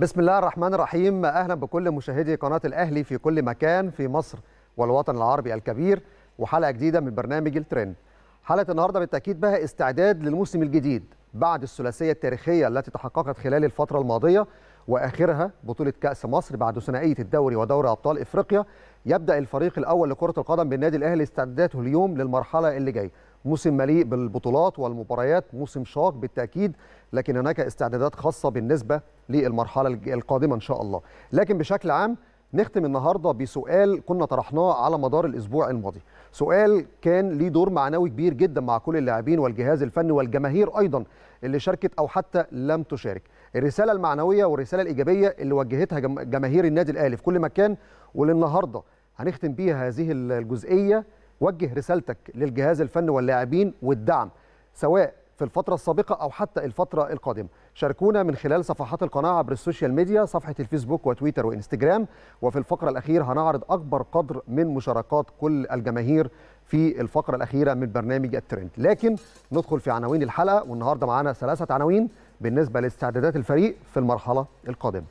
بسم الله الرحمن الرحيم اهلا بكل مشاهدي قناه الاهلي في كل مكان في مصر والوطن العربي الكبير وحلقه جديده من برنامج الترند حلقه النهارده بالتاكيد بها استعداد للموسم الجديد بعد الثلاثيه التاريخيه التي تحققت خلال الفتره الماضيه واخرها بطوله كاس مصر بعد ثنائيه الدوري ودوري ابطال افريقيا يبدا الفريق الاول لكره القدم بالنادي الاهلي استعداداته اليوم للمرحله اللي جايه موسم مليء بالبطولات والمباريات موسم شاق بالتاكيد لكن هناك استعدادات خاصه بالنسبه للمرحله القادمه ان شاء الله لكن بشكل عام نختم النهارده بسؤال كنا طرحناه على مدار الاسبوع الماضي سؤال كان ليه دور معنوي كبير جدا مع كل اللاعبين والجهاز الفني والجماهير ايضا اللي شاركت او حتى لم تشارك الرساله المعنويه والرساله الايجابيه اللي وجهتها جماهير النادي الاهلي في كل مكان وللنهارده هنختم بيها هذه الجزئيه وجه رسالتك للجهاز الفني واللاعبين والدعم سواء في الفترة السابقة أو حتى الفترة القادمة شاركونا من خلال صفحات القناة عبر السوشيال ميديا صفحة الفيسبوك وتويتر وإنستجرام وفي الفقرة الأخيرة هنعرض أكبر قدر من مشاركات كل الجماهير في الفقرة الأخيرة من برنامج الترند لكن ندخل في عناوين الحلقة والنهاردة معانا ثلاثة عناوين بالنسبة لاستعدادات الفريق في المرحلة القادمة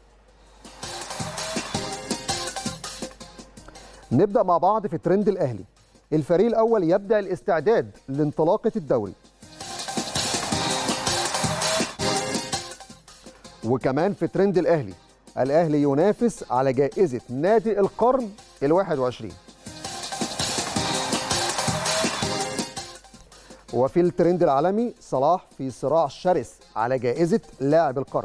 نبدأ مع بعض في ترند الأهلي الفريق الأول يبدأ الاستعداد لانطلاقة الدوري وكمان في ترند الأهلي الأهلي ينافس على جائزة نادي القرن الواحد وعشرين وفي الترند العالمي صلاح في صراع شرس على جائزة لاعب القرن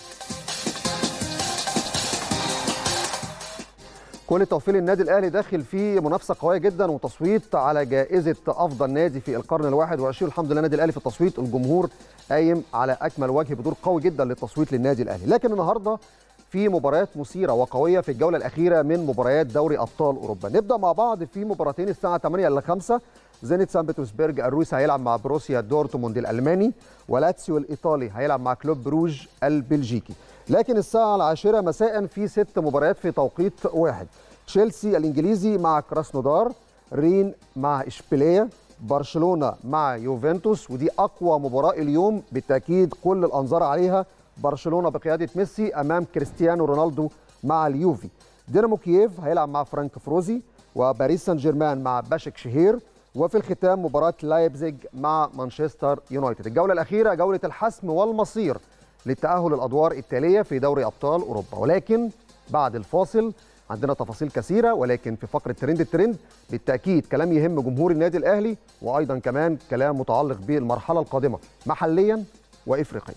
كل توفيق النادي الاهلي داخل في منافسه قويه جدا وتصويت على جائزه افضل نادي في القرن الواحد وعشرين الحمد لله النادي الاهلي في التصويت الجمهور قايم على اكمل وجه بدور قوي جدا للتصويت للنادي الاهلي لكن النهارده في مباريات مثيره وقويه في الجوله الاخيره من مباريات دوري ابطال اوروبا نبدا مع بعض في مباراتين الساعه 8 الا 5 زينت سان بطرسبرج الروسي هيلعب مع بروسيا دورتموند الالماني ولاتسيو الايطالي هيلعب مع كلوب بروج البلجيكي لكن الساعه العاشره مساء في ست مباريات في توقيت واحد تشيلسي الانجليزي مع كراسنودار رين مع اشبيليه برشلونه مع يوفنتوس ودي اقوى مباراه اليوم بالتاكيد كل الانظار عليها برشلونه بقياده ميسي امام كريستيانو رونالدو مع اليوفي دينامو كييف هيلعب مع فرانك فروزي وباريس سان جيرمان مع باشك شهير وفي الختام مباراه لايبزيج مع مانشستر يونايتد الجوله الاخيره جوله الحسم والمصير للتاهل الادوار التاليه في دوري ابطال اوروبا ولكن بعد الفاصل عندنا تفاصيل كثيرة ولكن في فقرة ترند الترند بالتأكيد كلام يهم جمهور النادي الأهلي وأيضا كمان كلام متعلق بالمرحلة القادمة محليا وإفريقيا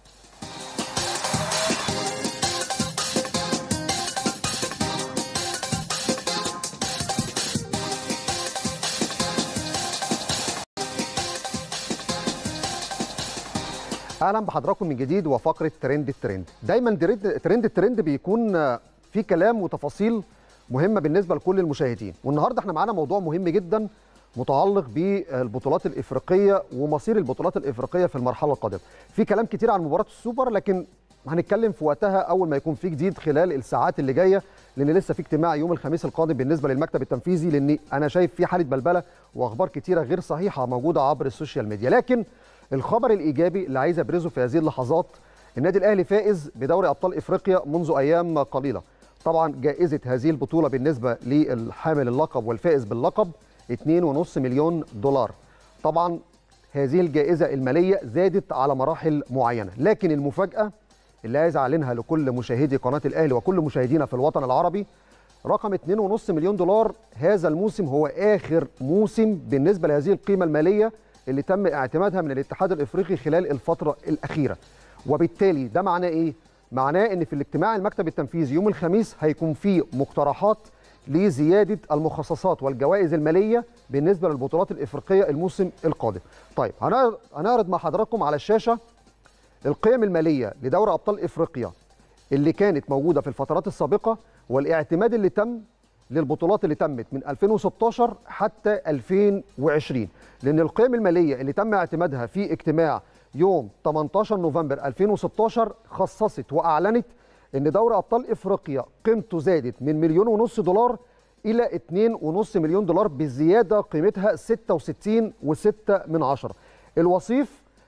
اهلا بحضراتكم من جديد وفقره ترند الترند دايما ترند الترند بيكون في كلام وتفاصيل مهمه بالنسبه لكل المشاهدين والنهارده احنا معانا موضوع مهم جدا متعلق بالبطولات الافريقيه ومصير البطولات الافريقيه في المرحله القادمه في كلام كتير عن مباراه السوبر لكن هنتكلم في وقتها اول ما يكون في جديد خلال الساعات اللي جايه لان لسه في اجتماع يوم الخميس القادم بالنسبه للمكتب التنفيذي لان انا شايف في حاله بلبله واخبار كتيره غير صحيحه موجوده عبر السوشيال ميديا لكن الخبر الايجابي اللي عايز ابرزه في هذه اللحظات النادي الاهلي فائز بدوري ابطال افريقيا منذ ايام قليله طبعا جائزة هذه البطولة بالنسبة للحامل اللقب والفائز باللقب 2.5 مليون دولار طبعا هذه الجائزة المالية زادت على مراحل معينة لكن المفاجأة اللي عايز أعلنها لكل مشاهدي قناة الأهلي وكل مشاهدينا في الوطن العربي رقم 2.5 مليون دولار هذا الموسم هو آخر موسم بالنسبة لهذه القيمة المالية اللي تم اعتمادها من الاتحاد الإفريقي خلال الفترة الأخيرة وبالتالي ده معناه إيه؟ معناه ان في الاجتماع المكتب التنفيذي يوم الخميس هيكون فيه مقترحات لزياده المخصصات والجوائز الماليه بالنسبه للبطولات الافريقيه الموسم القادم. طيب هنعرض مع حضراتكم على الشاشه القيم الماليه لدوري ابطال افريقيا اللي كانت موجوده في الفترات السابقه والاعتماد اللي تم للبطولات اللي تمت من 2016 حتى 2020 لان القيم الماليه اللي تم اعتمادها في اجتماع يوم 18 نوفمبر 2016 خصصت واعلنت ان دوري ابطال افريقيا قيمته زادت من مليون ونص دولار الى 2.5 مليون دولار بزياده قيمتها 66.6 من عشرة الوصيف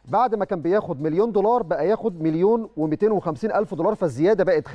بعد ما كان بياخد مليون دولار بقى ياخد مليون و250 الف دولار فالزياده بقت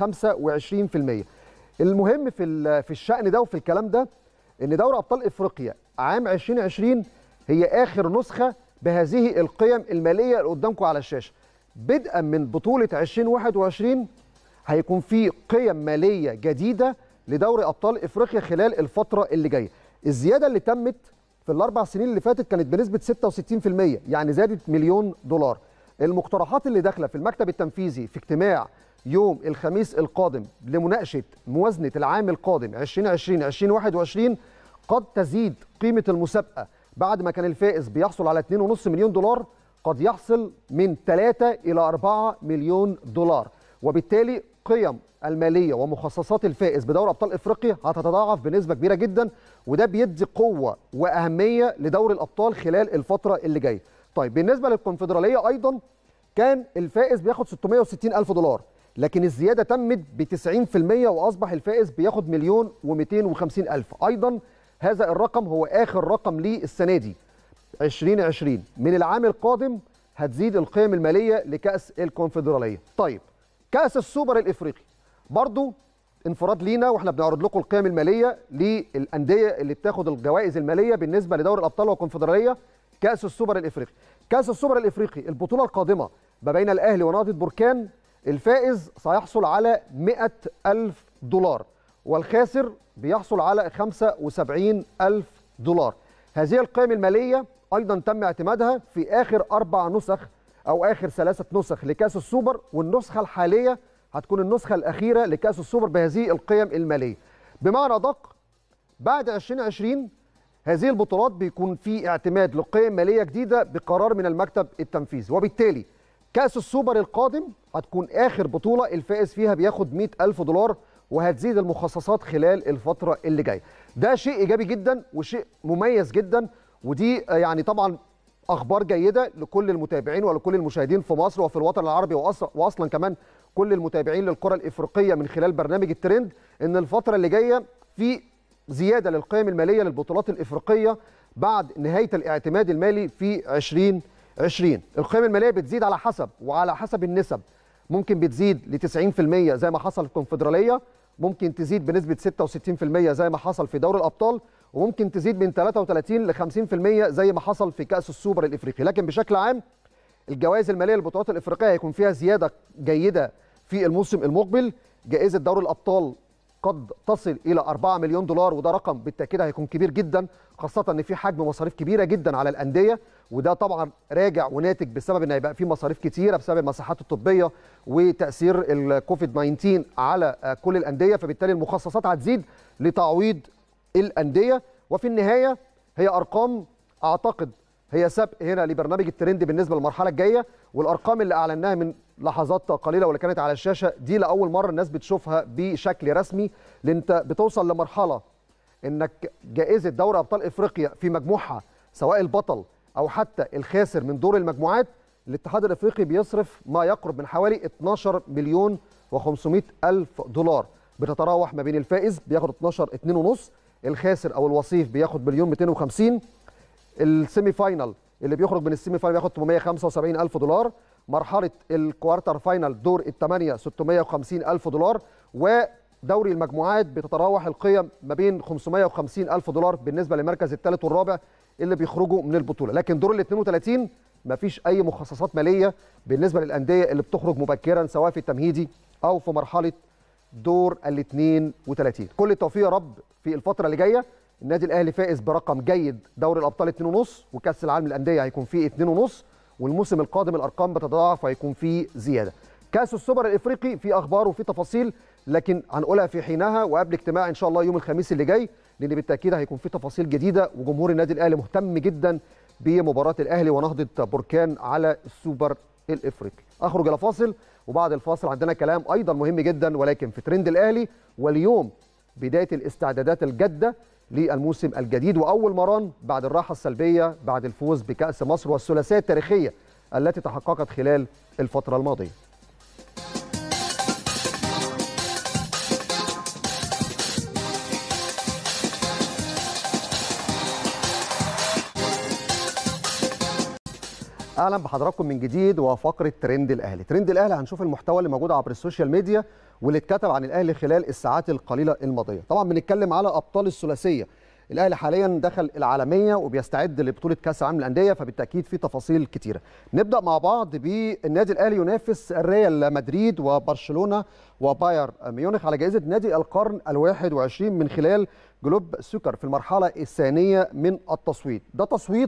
25% المهم في في الشأن ده وفي الكلام ده ان دوري ابطال افريقيا عام 2020 هي اخر نسخه بهذه القيم الماليه اللي قدامكم على الشاشه بدءا من بطوله 2021 هيكون في قيم ماليه جديده لدوري ابطال افريقيا خلال الفتره اللي جايه الزياده اللي تمت في الاربع سنين اللي فاتت كانت بنسبه 66% يعني زادت مليون دولار المقترحات اللي داخله في المكتب التنفيذي في اجتماع يوم الخميس القادم لمناقشه موازنه العام القادم 2020 2021 قد تزيد قيمه المسابقه بعد ما كان الفائز بيحصل على 2.5 مليون دولار قد يحصل من 3 الى 4 مليون دولار وبالتالي قيم الماليه ومخصصات الفائز بدوري ابطال افريقيا هتتضاعف بنسبه كبيره جدا وده بيدي قوه واهميه لدوري الابطال خلال الفتره اللي جايه. طيب بالنسبه للكونفدراليه ايضا كان الفائز بياخد 660 الف دولار لكن الزياده تمت ب 90% واصبح الفائز بياخد مليون و250 الف ايضا هذا الرقم هو اخر رقم ليه السنه دي 2020 من العام القادم هتزيد القيم الماليه لكاس الكونفدراليه طيب كاس السوبر الافريقي برضو انفراد لينا واحنا بنعرض لكم القيم الماليه للانديه اللي بتاخد الجوائز الماليه بالنسبه لدوري الابطال والكونفدراليه كاس السوبر الافريقي كاس السوبر الافريقي البطوله القادمه ما بين الاهلي ونهضه بركان الفائز سيحصل على 100 ألف دولار والخاسر بيحصل على 75 ألف دولار هذه القيم المالية أيضا تم اعتمادها في آخر أربع نسخ أو آخر ثلاثة نسخ لكأس السوبر والنسخة الحالية هتكون النسخة الأخيرة لكأس السوبر بهذه القيم المالية بمعنى أدق بعد 2020 هذه البطولات بيكون في اعتماد لقيم مالية جديدة بقرار من المكتب التنفيذي وبالتالي كأس السوبر القادم هتكون آخر بطولة الفائز فيها بياخد 100 ألف دولار وهتزيد المخصصات خلال الفترة اللي جاية ده شيء إيجابي جدا وشيء مميز جدا ودي يعني طبعا أخبار جيدة لكل المتابعين ولكل المشاهدين في مصر وفي الوطن العربي وأصلا كمان كل المتابعين للكرة الإفريقية من خلال برنامج الترند إن الفترة اللي جاية في زيادة للقيم المالية للبطولات الإفريقية بعد نهاية الاعتماد المالي في 2020 القيم المالية بتزيد على حسب وعلى حسب النسب ممكن بتزيد ل 90% زي ما حصل في الكونفدرالية ممكن تزيد بنسبة 66% زي ما حصل في دوري الأبطال وممكن تزيد من 33 ل 50% زي ما حصل في كأس السوبر الإفريقي لكن بشكل عام الجوائز المالية للبطولات الإفريقية هيكون فيها زيادة جيدة في الموسم المقبل جائزة دوري الأبطال قد تصل إلى 4 مليون دولار وده رقم بالتأكيد هيكون كبير جدا خاصة إن في حجم مصاريف كبيرة جدا على الأندية وده طبعا راجع وناتج بسبب إن هيبقى في مصاريف كتيرة بسبب المساحات الطبية وتأثير الكوفيد 19 على كل الأندية فبالتالي المخصصات هتزيد لتعويض الأندية وفي النهاية هي أرقام أعتقد هي سبق هنا لبرنامج الترند بالنسبه للمرحله الجايه والارقام اللي اعلناها من لحظات قليله واللي كانت على الشاشه دي لاول مره الناس بتشوفها بشكل رسمي لان انت بتوصل لمرحله انك جائزه دوري ابطال افريقيا في مجموعها سواء البطل او حتى الخاسر من دور المجموعات الاتحاد الافريقي بيصرف ما يقرب من حوالي 12 مليون و500 الف دولار بتتراوح ما بين الفائز بياخد 12 2.5 الخاسر او الوصيف بياخد مليون 250 السيمي فاينال اللي بيخرج من السيمي فاينال بياخد 875 الف دولار مرحله الكوارتر فاينال دور الثمانيه 650 الف دولار ودوري المجموعات بتتراوح القيم ما بين 550 الف دولار بالنسبه للمركز الثالث والرابع اللي بيخرجوا من البطوله لكن دور ال 32 ما فيش اي مخصصات ماليه بالنسبه للانديه اللي بتخرج مبكرا سواء في التمهيدي او في مرحله دور ال 32 كل التوفيق يا رب في الفتره اللي جايه النادي الاهلي فائز برقم جيد دوري الابطال 2.5 وكاس العالم للانديه هيكون فيه 2.5 والموسم القادم الارقام بتتضاعف وهيكون فيه زياده كاس السوبر الافريقي في اخبار وفي تفاصيل لكن هنقولها في حينها وقبل اجتماع ان شاء الله يوم الخميس اللي جاي لان بالتاكيد هيكون في تفاصيل جديده وجمهور النادي الاهلي مهتم جدا بمباراه الاهلي ونهضه بركان على السوبر الافريقي اخرج الى فاصل وبعد الفاصل عندنا كلام ايضا مهم جدا ولكن في ترند الاهلي واليوم بدايه الاستعدادات الجاده للموسم الجديد واول مران بعد الراحه السلبيه بعد الفوز بكاس مصر والثلاثيه التاريخيه التي تحققت خلال الفتره الماضيه اهلا بحضراتكم من جديد وفقره ترند الاهلي ترند الاهلي هنشوف المحتوى اللي موجود عبر السوشيال ميديا واللي اتكتب عن الاهلي خلال الساعات القليله الماضيه طبعا بنتكلم على ابطال الثلاثيه الاهلي حاليا دخل العالميه وبيستعد لبطوله كاس العالم للانديه فبالتاكيد في تفاصيل كتيره نبدا مع بعض بالنادي الاهلي ينافس ريال مدريد وبرشلونه وباير ميونخ على جائزه نادي القرن ال21 من خلال جلوب سكر في المرحله الثانيه من التصويت ده تصويت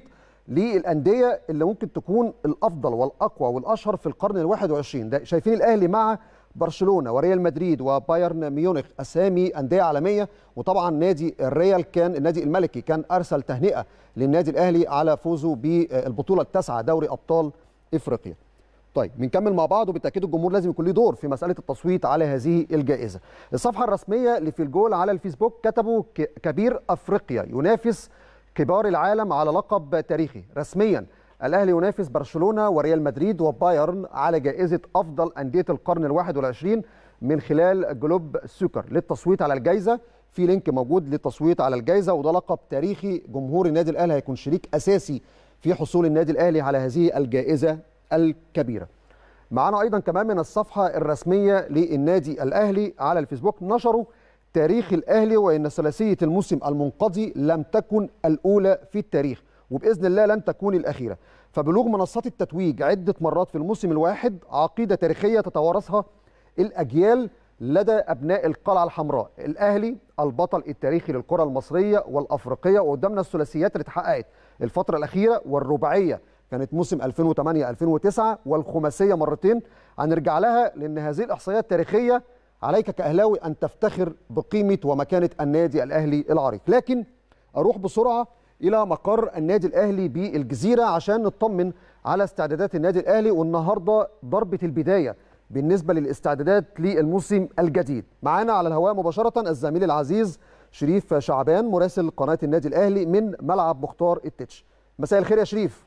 للانديه اللي ممكن تكون الافضل والاقوى والاشهر في القرن ال21 ده شايفين الاهلي مع برشلونه وريال مدريد وبايرن ميونخ اسامي انديه عالميه وطبعا نادي الريال كان النادي الملكي كان ارسل تهنئه للنادي الاهلي على فوزه بالبطوله التاسعه دوري ابطال افريقيا. طيب بنكمل مع بعض وبالتاكيد الجمهور لازم يكون له دور في مساله التصويت على هذه الجائزه. الصفحه الرسميه لفي الجول على الفيسبوك كتبوا كبير افريقيا ينافس كبار العالم على لقب تاريخي رسميا الاهلي ينافس برشلونه وريال مدريد وبايرن على جائزه افضل انديه القرن ال21 من خلال جلوب سوكر للتصويت على الجائزه في لينك موجود للتصويت على الجائزه وده لقب تاريخي جمهور النادي الاهلي هيكون شريك اساسي في حصول النادي الاهلي على هذه الجائزه الكبيره. معانا ايضا كمان من الصفحه الرسميه للنادي الاهلي على الفيسبوك نشروا تاريخ الاهلي وان ثلاثيه الموسم المنقضي لم تكن الاولى في التاريخ وباذن الله لن تكون الاخيره فبلوغ منصات التتويج عده مرات في الموسم الواحد عقيده تاريخيه تتوارثها الاجيال لدى ابناء القلعه الحمراء الاهلي البطل التاريخي للكره المصريه والافريقيه وقدامنا الثلاثيات اللي اتحققت الفتره الاخيره والرباعيه كانت موسم 2008 2009 والخماسيه مرتين هنرجع لها لان هذه الاحصائيات التاريخيه عليك كاهلاوي ان تفتخر بقيمه ومكانه النادي الاهلي العريق لكن اروح بسرعه الى مقر النادي الاهلي بالجزيره عشان نطمن على استعدادات النادي الاهلي والنهارده ضربه البدايه بالنسبه للاستعدادات للموسم الجديد معانا على الهواء مباشره الزميل العزيز شريف شعبان مراسل قناه النادي الاهلي من ملعب مختار التتش مساء الخير يا شريف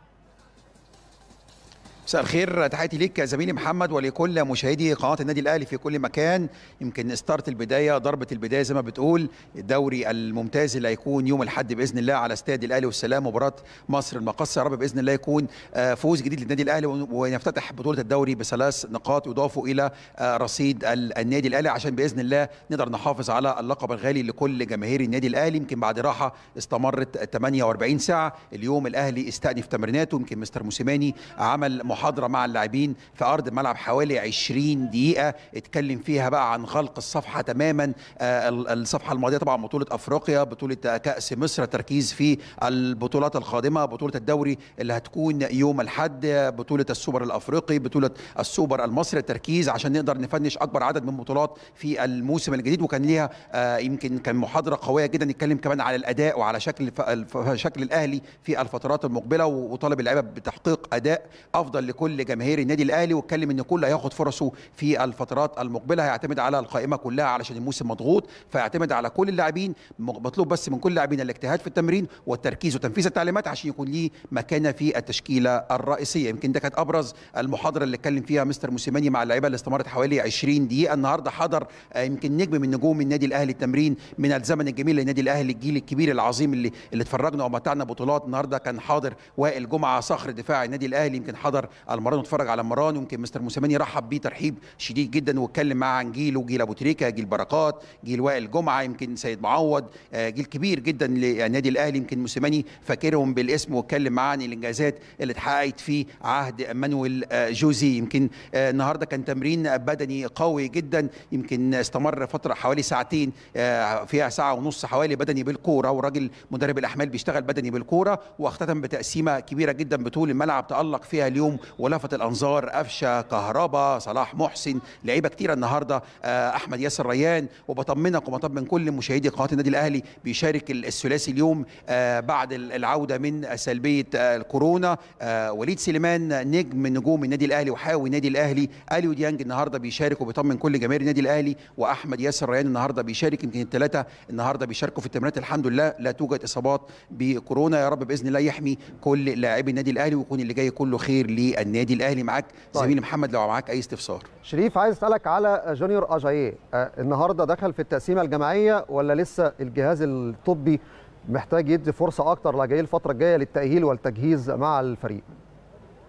مساء الخير تحياتي ليك زميلي محمد ولكل مشاهدي قناه النادي الاهلي في كل مكان يمكن ستارت البدايه ضربه البدايه زي ما بتقول الدوري الممتاز اللي هيكون يوم الاحد باذن الله على استاد الاهلي والسلام مباراه مصر المقصه يا رب باذن الله يكون فوز جديد للنادي الاهلي ونفتتح بطوله الدوري بثلاث نقاط يضافوا الى رصيد النادي الاهلي عشان باذن الله نقدر نحافظ على اللقب الغالي لكل جماهير النادي الاهلي يمكن بعد راحه استمرت 48 ساعه اليوم الاهلي استأنف تمريناته يمكن مستر موسيماني عمل محاضره مع اللاعبين في ارض الملعب حوالي 20 دقيقه اتكلم فيها بقى عن غلق الصفحه تماما آه الصفحه الماضيه طبعا بطوله افريقيا بطوله كاس مصر تركيز في البطولات القادمه بطوله الدوري اللي هتكون يوم الاحد بطوله السوبر الافريقي بطوله السوبر المصري التركيز عشان نقدر نفنش اكبر عدد من بطولات في الموسم الجديد وكان ليها آه يمكن كان محاضره قويه جدا نتكلم كمان على الاداء وعلى شكل شكل الاهلي في الفترات المقبله وطالب اللعيبه بتحقيق اداء افضل لكل جماهير النادي الاهلي واتكلم ان كل هياخد فرصه في الفترات المقبله هيعتمد على القائمه كلها علشان الموسم مضغوط فيعتمد على كل اللاعبين مطلوب بس من كل اللاعبين الاجتهاد في التمرين والتركيز وتنفيذ التعليمات عشان يكون ليه مكانه في التشكيله الرئيسيه يمكن ده كانت ابرز المحاضره اللي اتكلم فيها مستر موسيماني مع اللعيبه اللي استمرت حوالي 20 دقيقه النهارده حضر يمكن نجم من نجوم النادي الاهلي التمرين من الزمن الجميل للنادي الاهلي الجيل الكبير العظيم اللي اللي اتفرجنا ومتعنا بطولات النهارده كان حاضر وائل جمعه صخر دفاع النادي الاهلي يمكن حضر المران واتفرج على المران يمكن مستر موسيماني رحب بيه ترحيب شديد جدا واتكلم معاه عن جيله جيل ابو تريكه جيل بركات جيل وائل جمعه يمكن سيد معوض جيل كبير جدا للنادي الاهلي يمكن موسيماني فاكرهم بالاسم واتكلم معاه عن الانجازات اللي اتحققت في عهد مانويل جوزي يمكن النهارده كان تمرين بدني قوي جدا يمكن استمر فتره حوالي ساعتين فيها ساعه ونص حوالي بدني بالكوره وراجل مدرب الاحمال بيشتغل بدني بالكوره واختتم بتقسيمه كبيره جدا بطول الملعب تالق فيها اليوم ولفت الانظار قفشه كهربا صلاح محسن لعيبه كتيره النهارده احمد ياسر ريان وبطمنك وبطمن كل مشاهدي قناه النادي الاهلي بيشارك الثلاثي اليوم بعد العوده من سلبيه الكورونا وليد سليمان نجم من نجوم النادي الاهلي وحاوي النادي الاهلي اليو ديانج النهارده بيشارك وبيطمن كل جماهير النادي الاهلي واحمد ياسر ريان النهارده بيشارك يمكن الثلاثه النهارده بيشاركوا في التمرينات الحمد لله لا توجد اصابات بكورونا يا رب باذن الله يحمي كل لاعبي النادي الاهلي ويكون اللي جاي كله خير للنادي الاهلي معاك طيب. زميلي محمد لو معاك اي استفسار شريف عايز اسالك على جونيور اجاييه آه النهارده دخل في التقسيمه الجماعيه ولا لسه الجهاز الطبي محتاج يدي فرصه اكتر لاجاييه الفتره الجايه للتاهيل والتجهيز مع الفريق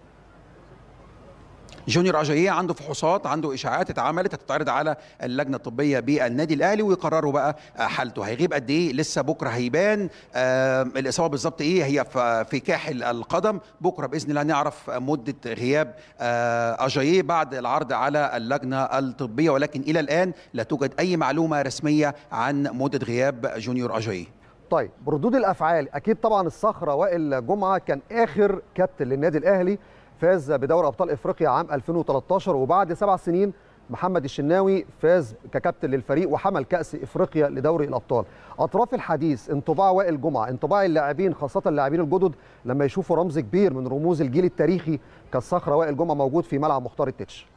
جونيور اجاييه عنده فحوصات عنده اشاعات اتعملت هتتعرض على اللجنه الطبيه بالنادي الاهلي ويقرروا بقى حالته هيغيب قد ايه لسه بكره هيبان آه الاصابه بالظبط ايه هي في كاحل القدم بكره باذن الله نعرف مده غياب آه اجاييه بعد العرض على اللجنه الطبيه ولكن الى الان لا توجد اي معلومه رسميه عن مده غياب جونيور اجاييه طيب بردود الافعال اكيد طبعا الصخره وائل جمعه كان اخر كابتن للنادي الاهلي فاز بدوري ابطال افريقيا عام 2013 وبعد سبع سنين محمد الشناوي فاز ككابتن للفريق وحمل كاس افريقيا لدوري الابطال اطراف الحديث انطباع وائل جمعه انطباع اللاعبين خاصه اللاعبين الجدد لما يشوفوا رمز كبير من رموز الجيل التاريخي كالصخره وائل جمعه موجود في ملعب مختار التتش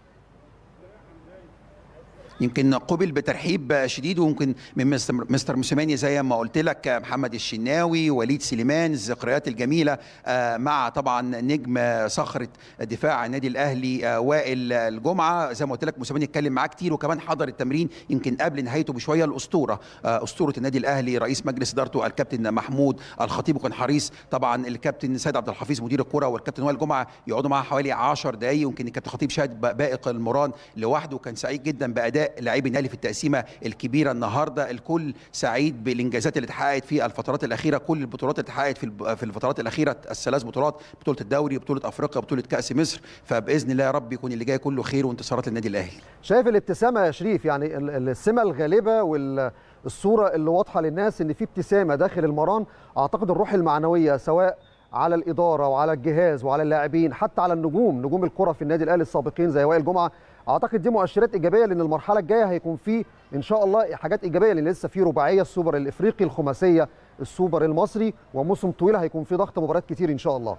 يمكن قبل بترحيب شديد وممكن من مستر موسيماني زي ما قلت لك محمد الشناوي وليد سليمان الذكريات الجميله مع طبعا نجم صخره دفاع النادي الاهلي وائل الجمعه زي ما قلت لك موسيماني اتكلم معاه كتير وكمان حضر التمرين يمكن قبل نهايته بشويه الاسطوره اسطوره النادي الاهلي رئيس مجلس ادارته الكابتن محمود الخطيب وكان حريص طبعا الكابتن سيد عبد الحفيظ مدير الكره والكابتن وائل الجمعه يقعدوا معاه حوالي 10 دقائق يمكن الكابتن خطيب شاهد بائق المران لوحده وكان سعيد جدا باداء لاعبي الاهلي في التقسيمه الكبيره النهارده الكل سعيد بالانجازات اللي اتحققت في الفترات الاخيره كل البطولات اللي اتحققت في في الفترات الاخيره الثلاث بطولات بطوله الدوري بطوله افريقيا بطوله كاس مصر فباذن الله يا رب يكون اللي جاي كله خير وانتصارات للنادي الاهلي شايف الابتسامه يا شريف يعني السمه الغالبه والصوره اللي واضحه للناس ان في ابتسامه داخل المران اعتقد الروح المعنويه سواء على الاداره وعلى الجهاز وعلى اللاعبين حتى على النجوم نجوم الكره في النادي الاهلي السابقين زي وائل جمعه اعتقد دي مؤشرات ايجابيه لان المرحله الجايه هيكون في ان شاء الله حاجات ايجابيه لان لسه في رباعيه السوبر الافريقي الخماسيه السوبر المصري وموسم طويل هيكون في ضغط مباريات كتير ان شاء الله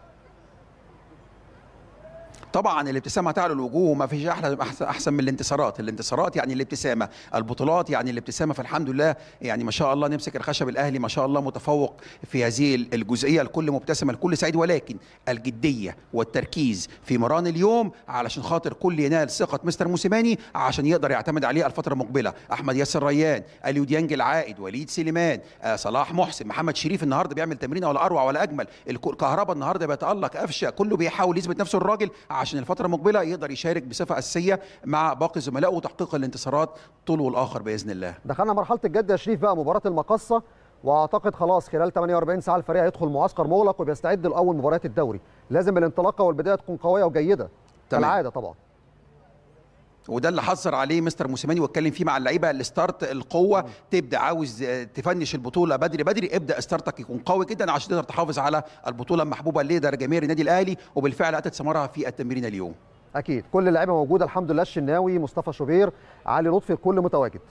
طبعا الابتسامه تعلو الوجوه وما فيش احلى احسن من الانتصارات الانتصارات يعني الابتسامه البطولات يعني الابتسامه فالحمد لله يعني ما شاء الله نمسك الخشب الاهلي ما شاء الله متفوق في هذه الجزئيه الكل مبتسم الكل سعيد ولكن الجديه والتركيز في مران اليوم علشان خاطر كل ينال ثقه مستر موسيماني عشان يقدر يعتمد عليه الفتره المقبله احمد ياسر ريان اليو ديانج العائد وليد سليمان آه صلاح محسن محمد شريف النهارده بيعمل تمرين ولا اروع ولا اجمل الكهرباء النهارده بيتالق قفشه كله بيحاول يثبت نفسه الراجل عشان الفتره المقبله يقدر يشارك بصفه اساسيه مع باقي زملائه وتحقيق الانتصارات طول والاخر باذن الله. دخلنا مرحله الجد يا شريف بقى مباراه المقصه واعتقد خلاص خلال 48 ساعه الفريق هيدخل معسكر مغلق وبيستعد لاول مباريات الدوري، لازم الانطلاقه والبدايه تكون قويه وجيده كالعاده طبعا. وده اللي حذر عليه مستر موسيماني واتكلم فيه مع اللعيبه الستارت القوه تبدا عاوز تفنش البطوله بدري بدري ابدا ستارتك يكون قوي جدا عشان تقدر تحافظ على البطوله المحبوبه لدى جماهير النادي الاهلي وبالفعل اتت ثمارها في التمرين اليوم اكيد كل اللعيبه موجوده الحمد لله الشناوي مصطفى شوبير علي لطفي الكل متواجد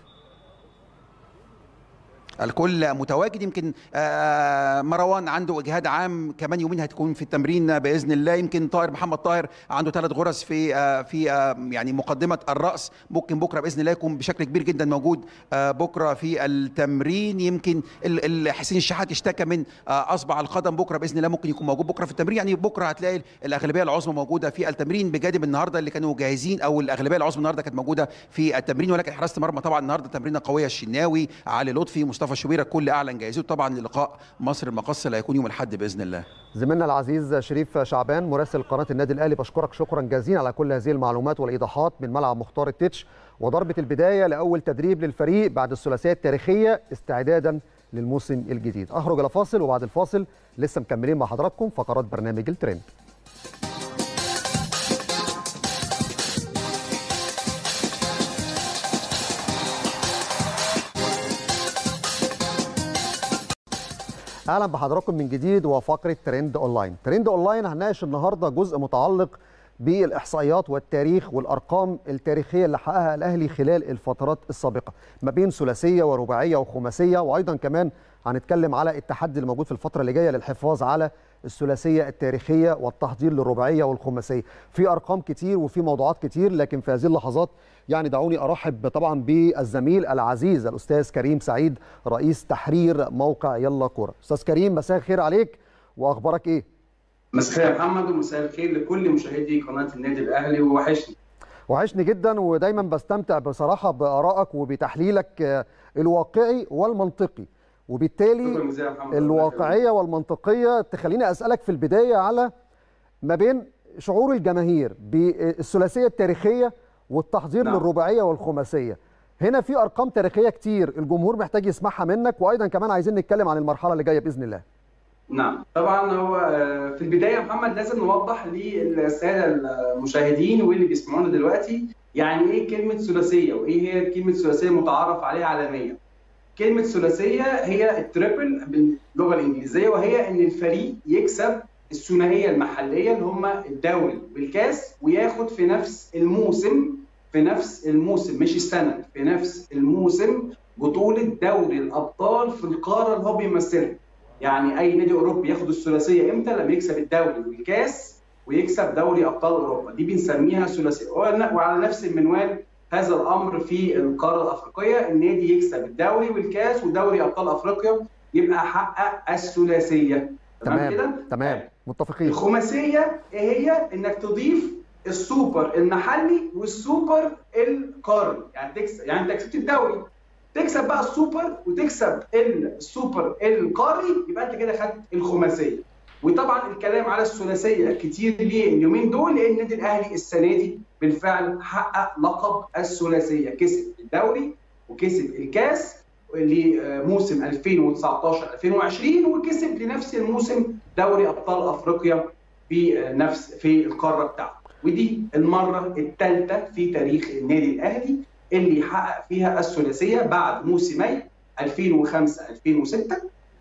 الكل متواجد يمكن مروان عنده اجهاد عام كمان يومين هتكون في التمرين باذن الله يمكن طاهر محمد طاهر عنده ثلاث غرز في في يعني مقدمه الراس ممكن بكره باذن الله يكون بشكل كبير جدا موجود بكره في التمرين يمكن حسين الشحات اشتكى من اصبع القدم بكره باذن الله ممكن يكون موجود بكره في التمرين يعني بكره هتلاقي الاغلبيه العظمى موجوده في التمرين بجانب النهارده اللي كانوا جاهزين او الاغلبيه العظمى النهارده كانت موجوده في التمرين ولكن حراسه المرمى طبعا النهارده تمرينه قويه الشناوي علي لطفي مصطفى مصطفى شوبير الكل اعلن جاهزيته طبعا للقاء مصر المقص اللي هيكون يوم الاحد باذن الله زميلنا العزيز شريف شعبان مراسل قناه النادي الاهلي بشكرك شكرا جزيلا على كل هذه المعلومات والايضاحات من ملعب مختار التتش وضربه البدايه لاول تدريب للفريق بعد الثلاثيه التاريخيه استعدادا للموسم الجديد اخرج الى فاصل وبعد الفاصل لسه مكملين مع حضراتكم فقرات برنامج الترند اهلا بحضراتكم من جديد وفقره ترند اونلاين ترند اونلاين هنناقش النهارده جزء متعلق بالاحصائيات والتاريخ والارقام التاريخيه اللي حققها الاهلي خلال الفترات السابقه ما بين ثلاثيه ورباعيه وخماسيه وايضا كمان هنتكلم على التحدي اللي موجود في الفتره اللي جايه للحفاظ على الثلاثيه التاريخيه والتحضير للرباعيه والخماسيه في ارقام كتير وفي موضوعات كتير لكن في هذه اللحظات يعني دعوني ارحب طبعا بالزميل العزيز الاستاذ كريم سعيد رئيس تحرير موقع يلا كوره استاذ كريم مساء الخير عليك واخبارك ايه مساء الخير يا محمد ومساء الخير لكل مشاهدي قناه النادي الاهلي ووحشني وحشني جدا ودايما بستمتع بصراحه بارائك وبتحليلك الواقعي والمنطقي وبالتالي الواقعيه والمنطقيه تخليني اسالك في البدايه على ما بين شعور الجماهير بالثلاثيه التاريخيه والتحضير نعم. للرباعيه والخماسيه هنا في ارقام تاريخيه كتير الجمهور محتاج يسمعها منك وايضا كمان عايزين نتكلم عن المرحله اللي جايه باذن الله نعم طبعا هو آه، في البدايه يا محمد لازم نوضح للساده المشاهدين واللي بيسمعونا دلوقتي يعني ايه كلمه ثلاثيه وايه هي كلمه ثلاثيه متعارف عليها عالميا كلمه ثلاثيه هي التريبل باللغه الانجليزيه وهي ان الفريق يكسب الثنائيه المحليه اللي هم الدوري والكاس وياخد في نفس الموسم في نفس الموسم مش السنه في نفس الموسم بطوله دوري الابطال في القاره اللي هو بيمثلها يعني اي نادي اوروبي ياخد الثلاثيه امتى لما يكسب الدوري والكاس ويكسب دوري ابطال اوروبا دي بنسميها ثلاثيه وعلى نفس المنوال هذا الامر في القاره الافريقيه النادي يكسب الدوري والكاس ودوري ابطال افريقيا يبقى حقق الثلاثيه تمام كده تمام متفقين الخماسيه ايه هي انك تضيف السوبر المحلي والسوبر القاري يعني تكسب يعني انت كسبت الدوري تكسب بقى السوبر وتكسب السوبر القاري يبقى انت كده خدت الخماسيه وطبعا الكلام على الثلاثيه كتير ليه اليومين دول لان النادي الاهلي السنه دي بالفعل حقق لقب الثلاثيه كسب الدوري وكسب الكاس لموسم 2019 2020 وكسب لنفس الموسم دوري ابطال افريقيا في نفس في القاره بتاعته ودي المره الثالثه في تاريخ النادي الاهلي اللي يحقق فيها الثلاثيه بعد موسمي 2005 2006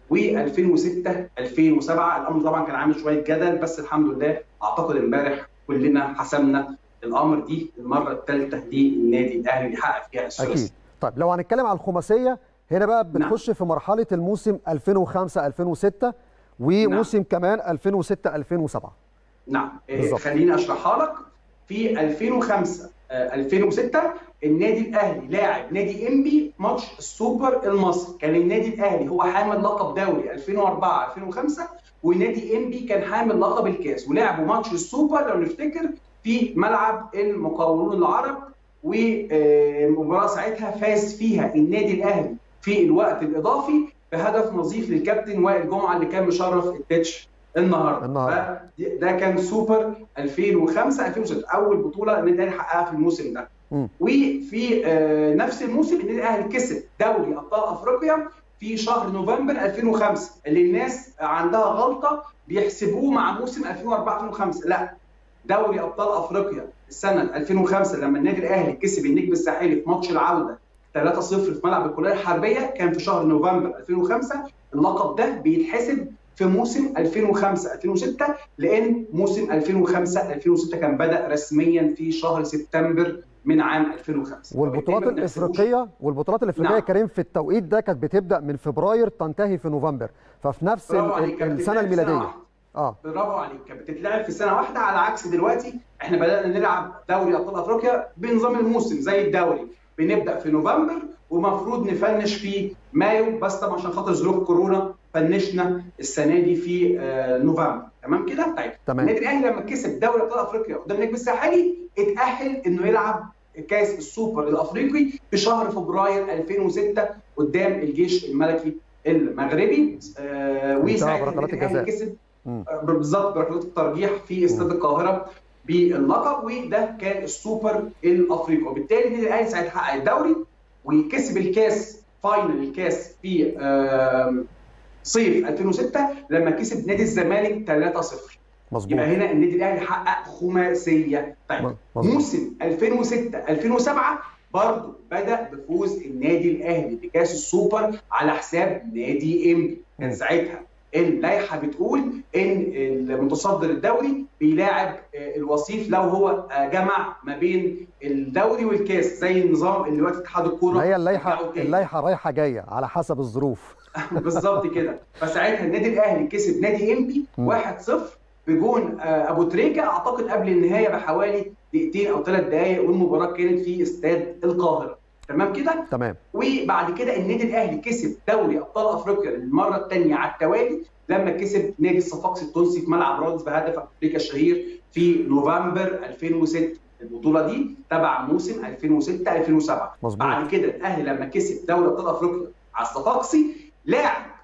و2006 2007 الامر طبعا كان عامل شويه جدل بس الحمد لله اعتقد امبارح كلنا حسمنا الامر دي المره الثالثه دي النادي الاهلي اللي حقق فيها الثلاثيه اكيد طيب لو هنتكلم على الخماسيه هنا بقى بنخش نعم. في مرحله الموسم 2005 2006 وموسم نعم. كمان 2006 2007 نعم بالزبط. خليني اشرحها لك في 2005 2006 النادي الاهلي لاعب نادي انبي ماتش السوبر المصري كان النادي الاهلي هو حامل لقب دوري 2004 2005 ونادي انبي كان حامل لقب الكاس ولعبوا ماتش السوبر لو نفتكر في ملعب المقاولون العرب ومباراه ساعتها فاز فيها النادي الاهلي في الوقت الاضافي بهدف نظيف للكابتن وائل جمعه اللي كان مشرف التتش النهارده النهارده ده كان سوبر 2005 2006 اول بطوله النادي الاهلي حققها في الموسم ده م. وفي نفس الموسم النادي الاهلي كسب دوري ابطال افريقيا في شهر نوفمبر 2005 اللي الناس عندها غلطه بيحسبوه مع موسم 2004 2005 لا دوري ابطال افريقيا السنه 2005 لما النادي الاهلي كسب النجم الساحلي في ماتش العوده 3-0 في ملعب الكليه الحربيه كان في شهر نوفمبر 2005 اللقب ده بيتحسب في موسم 2005 2006 لان موسم 2005 2006 كان بدا رسميا في شهر سبتمبر من عام 2005 والبطولات الافريقيه والبطولات الافريقيه نعم. كريم في التوقيت ده كانت بتبدا من فبراير تنتهي في نوفمبر ففي نفس السنه الميلاديه اه برافو عليك كانت بتتلعب في سنه واحده على عكس دلوقتي احنا بدانا نلعب دوري ابطال افريقيا بنظام الموسم زي الدوري بنبدا في نوفمبر ومفروض نفنش في مايو بس طبعا عشان خاطر ظروف كورونا فنشنا السنه دي في نوفمبر تمام كده طيب تمام النادي الاهلي لما كسب دوري ابطال افريقيا قدام النجم الساحلي اتاهل انه يلعب كاس السوبر الافريقي في شهر فبراير 2006 قدام الجيش الملكي المغربي آه وساعتها النادي الاهلي كسب بالظبط بركلات الترجيح في استاد القاهره باللقب وده كان السوبر الافريقي وبالتالي النادي الاهلي ساعتها حقق الدوري وكسب الكاس فاينل الكاس في صيف 2006 لما كسب نادي الزمالك 3-0 مظبوط يبقى هنا النادي الاهلي حقق خماسيه طيب مزبوط. موسم 2006 2007 برضه بدا بفوز النادي الاهلي بكاس السوبر على حساب نادي انبي كان ساعتها اللائحه بتقول ان المتصدر الدوري بيلاعب الوصيف لو هو جمع ما بين الدوري والكاس زي النظام اللي دلوقتي اتحاد الكوره هي اللائحه اللائحه رايحه جايه على حسب الظروف بالظبط كده فساعتها النادي الاهلي كسب نادي انبي 1-0 بجون ابو تريكه اعتقد قبل النهايه بحوالي دقيقتين او ثلاث دقائق والمباراه كانت في استاد القاهره تمام كده؟ تمام وبعد كده النادي الاهلي كسب دوري ابطال افريقيا للمره الثانيه على التوالي لما كسب نادي الصفاقسي التونسي في ملعب رادس بهدف افريقيا الشهير في نوفمبر 2006 البطوله دي تبع موسم 2006 2007 مظبوط بعد كده الاهلي لما كسب دوري ابطال افريقيا على الصفاقسي لاعب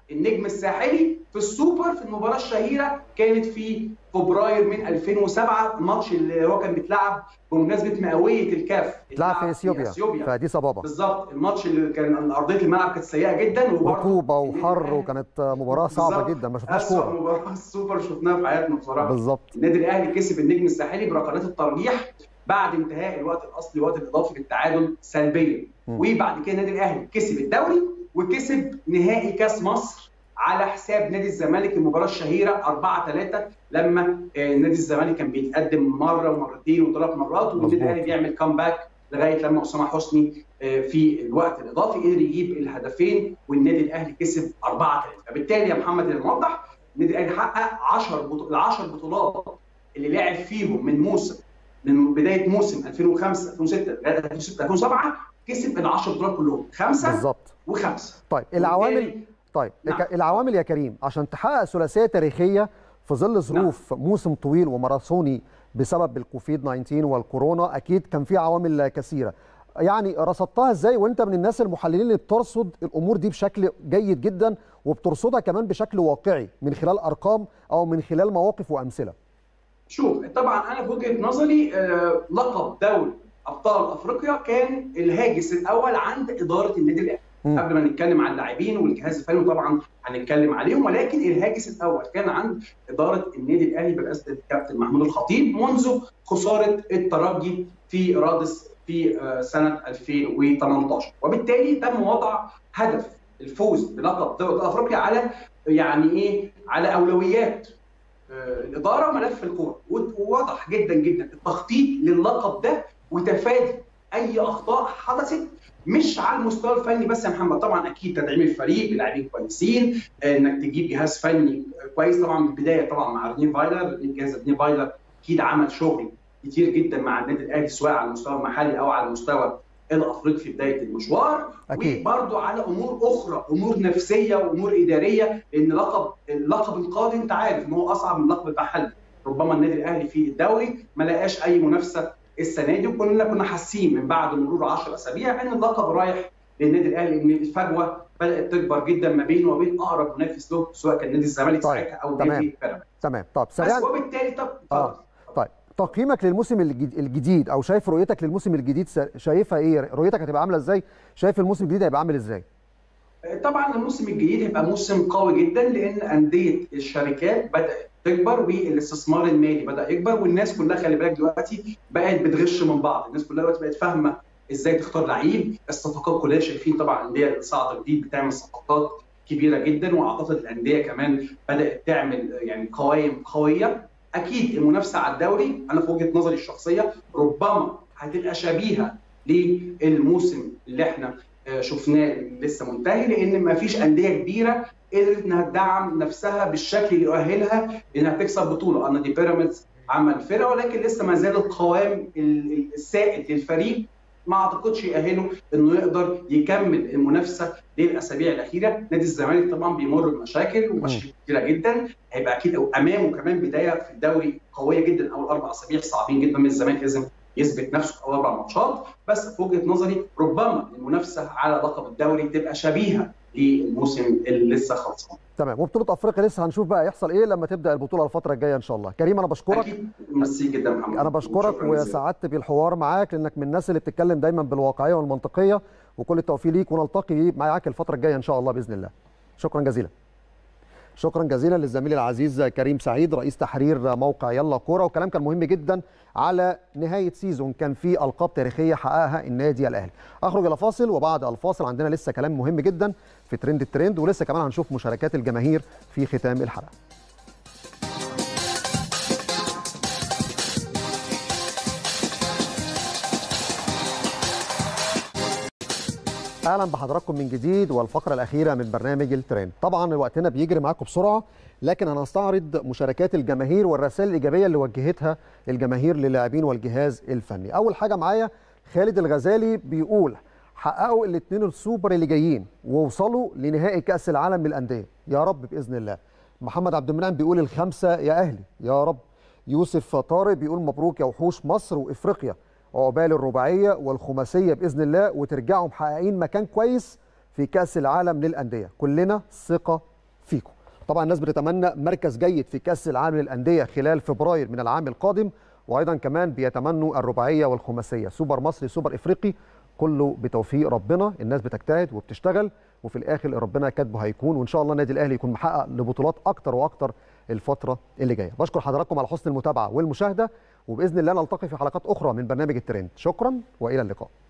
النجم الساحلي في السوبر في المباراه الشهيره كانت في فبراير من 2007 الماتش اللي هو كان بيتلعب بمناسبه مئويه الكاف اتلعب في اثيوبيا في اديس ابابا بالظبط الماتش اللي كان ارضيه الملعب كانت سيئه جدا رطوبه وحر وكانت مباراه صعبه جدا ما شفناش كوره مباراه السوبر شفناها في حياتنا بصراحه بالظبط النادي الاهلي كسب النجم الساحلي بركلات الترجيح بعد انتهاء الوقت الاصلي الوقت الاضافي للتعادل سلبيا وبعد كده النادي الاهلي كسب الدوري وكسب نهائي كاس مصر على حساب نادي الزمالك المباراه الشهيره 4 3 لما نادي الزمالك كان بيتقدم مره ومرتين وثلاث مرات والنادي الاهلي بيعمل كامباك لغايه لما اسامه حسني في الوقت الاضافي قدر يجيب الهدفين والنادي الاهلي كسب 4 3 فبالتالي يا محمد الموضح النادي الاهلي حقق 10 بطولات ال 10 بطولات اللي لعب فيهم من موسم من بدايه موسم 2005 2006 لغايه 2006 2007 كسب ال 10 بطولات كلهم خمسه بالظبط وخمسه طيب العوامل طيب نعم. العوامل يا كريم عشان تحقق ثلاثيه تاريخيه في ظل ظروف نعم. موسم طويل وماراثوني بسبب الكوفيد 19 والكورونا اكيد كان في عوامل كثيره يعني رصدتها ازاي وانت من الناس المحللين اللي بترصد الامور دي بشكل جيد جدا وبترصدها كمان بشكل واقعي من خلال ارقام او من خلال مواقف وامثله شوف طبعا انا في وجهه نظري آه لقب دوري ابطال افريقيا كان الهاجس الاول عند اداره النادي الاهلي قبل ما نتكلم عن اللاعبين والجهاز الفني طبعا هنتكلم عليهم ولكن الهاجس الاول كان عند اداره النادي الاهلي برئاسه الكابتن محمود الخطيب منذ خساره الترجي في رادس في سنه 2018 وبالتالي تم وضع هدف الفوز بلقب دوري افريقيا على يعني ايه على اولويات الاداره وملف الكوره وواضح جدا جدا التخطيط للقب ده وتفادي اي اخطاء حدثت مش على المستوى الفني بس يا محمد طبعا اكيد تدعيم الفريق بلاعبين كويسين انك تجيب جهاز فني كويس طبعا من البدايه طبعا مع رنين فايلر الجهاز رنين فايلر اكيد عمل شغل كتير جدا مع النادي الاهلي سواء على المستوى المحلي او على المستوى الافريقي في بدايه المشوار أكيد. وبرضه على امور اخرى امور نفسيه وامور اداريه لان لقب اللقب القادم انت عارف ان هو اصعب من اللقب المحلي ربما النادي الاهلي في الدوري ما لقاش اي منافسه السنه دي وكلنا كنا حاسين من بعد مرور 10 اسابيع ان اللقب رايح للنادي الاهلي ان الفجوه بدات تكبر جدا ما بينه وبين اقرب منافس له سواء كان نادي الزمالك طيب. ساعتها او تمام. نادي بيراميدز تمام طب سريعا وبالتالي طب اه طيب تقييمك للموسم الجديد او شايف رؤيتك للموسم الجديد شايفها ايه رؤيتك هتبقى عامله ازاي شايف الموسم الجديد هيبقى عامل ازاي طبعا الموسم الجديد هيبقى موسم قوي جدا لان انديه الشركات بدات تكبر والاستثمار المالي بدا يكبر والناس كلها خلي بالك دلوقتي بقت بتغش من بعض الناس كلها دلوقتي بقت فاهمه ازاي تختار لعيب الصفقات كلها شايفين طبعا الانديه الصاعده الجديد بتعمل صفقات كبيره جدا واعتقد الانديه كمان بدات تعمل يعني قوائم قويه اكيد المنافسه على الدوري انا في وجهه نظري الشخصيه ربما هتبقى شبيهه للموسم اللي احنا شفناه لسه منتهي لان ما فيش انديه كبيره قدرت انها تدعم نفسها بالشكل اللي يؤهلها انها تكسب بطوله انا دي بيراميدز عمل فرقه ولكن لسه ما زال القوام السائد للفريق ما اعتقدش يأهله انه يقدر يكمل المنافسه للاسابيع الاخيره، نادي الزمالك طبعا بيمر بمشاكل ومشاكل كتيره جدا، هيبقى اكيد امامه كمان بدايه في الدوري قويه جدا اول اربع اسابيع صعبين جدا من الزمالك لازم يثبت نفسه في اول اربع ماتشات، بس في وجهه نظري ربما المنافسه على لقب الدوري تبقى شبيهه للموسم اللي لسه خلصان. تمام وبطوله افريقيا لسه هنشوف بقى يحصل ايه لما تبدا البطوله الفتره الجايه ان شاء الله كريم انا بشكرك اكيد ميرسي جدا محمد انا بشكرك وسعدت بالحوار معاك لانك من الناس اللي بتتكلم دايما بالواقعيه والمنطقيه وكل التوفيق ليك ونلتقي معاك الفتره الجايه ان شاء الله باذن الله شكرا جزيلا شكرا جزيلا للزميل العزيز كريم سعيد رئيس تحرير موقع يلا كوره وكلام كان مهم جدا على نهايه سيزون كان في القاب تاريخيه حققها النادي الاهلي اخرج الى فاصل وبعد الفاصل عندنا لسه كلام مهم جدا في ترند الترند ولسه كمان هنشوف مشاركات الجماهير في ختام الحلقه اهلا بحضراتكم من جديد والفقره الاخيره من برنامج الترند طبعا وقتنا بيجري معاكم بسرعه لكن هنستعرض مشاركات الجماهير والرسائل الايجابيه اللي وجهتها الجماهير للاعبين والجهاز الفني اول حاجه معايا خالد الغزالي بيقول حققوا الاثنين السوبر اللي جايين ووصلوا لنهائي كاس العالم للانديه يا رب باذن الله محمد عبد المنعم بيقول الخمسه يا اهلي يا رب يوسف طارق بيقول مبروك يا وحوش مصر وافريقيا عقبال الرباعيه والخماسيه باذن الله وترجعوا محققين مكان كويس في كاس العالم للانديه كلنا ثقه فيكم طبعا الناس بتتمنى مركز جيد في كاس العالم للانديه خلال فبراير من العام القادم وايضا كمان بيتمنوا الرباعيه والخماسيه سوبر مصري سوبر افريقي كله بتوفيق ربنا الناس بتجتهد وبتشتغل وفي الاخر ربنا كاتبه هيكون وان شاء الله النادي الاهلي يكون محقق لبطولات اكتر واكتر الفتره اللي جايه بشكر حضراتكم على حسن المتابعه والمشاهده وباذن الله نلتقي في حلقات اخرى من برنامج الترند شكرا والى اللقاء